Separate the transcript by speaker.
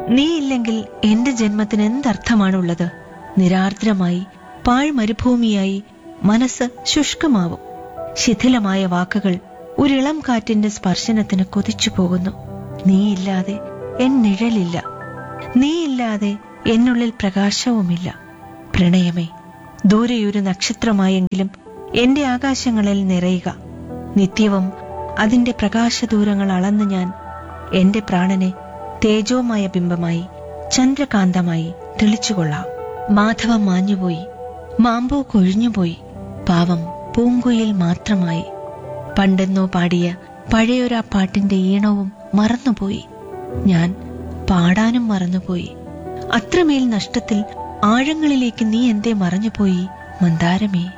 Speaker 1: നീ ഇല്ലെങ്കിൽ എന്റെ ജന്മത്തിന് എന്തർത്ഥമാണുള്ളത് നിരാർദ്രമായി പാഴ് മരുഭൂമിയായി മനസ്സ് ശുഷ്കമാവും ശിഥിലമായ വാക്കുകൾ ഒരിളം കാറ്റിന്റെ സ്പർശനത്തിന് കൊതിച്ചു പോകുന്നു നീയില്ലാതെ എൻ നിഴലില്ല നീയില്ലാതെ എന്നുള്ളിൽ പ്രകാശവുമില്ല പ്രണയമേ ദൂരെയൊരു നക്ഷത്രമായെങ്കിലും എന്റെ ആകാശങ്ങളിൽ നിറയുക നിത്യവും അതിന്റെ പ്രകാശദൂരങ്ങൾ അളന്ന് ഞാൻ എന്റെ പ്രാണനെ തേജോമായ ബിംബമായി ചന്ദ്രകാന്തമായി തെളിച്ചുകൊള്ളാം മാധവം മാഞ്ഞുപോയി മാമ്പോ കൊഴിഞ്ഞുപോയി പാവം പൂങ്കുയിൽ മാത്രമായി പണ്ടെന്നോ പാടിയ പഴയൊരാ പാട്ടിന്റെ ഈണവും മറന്നുപോയി ഞാൻ പാടാനും മറന്നുപോയി അത്രമേൽ നഷ്ടത്തിൽ ആഴങ്ങളിലേക്ക് നീ എന്തേ മറഞ്ഞുപോയി മന്ദാരമേ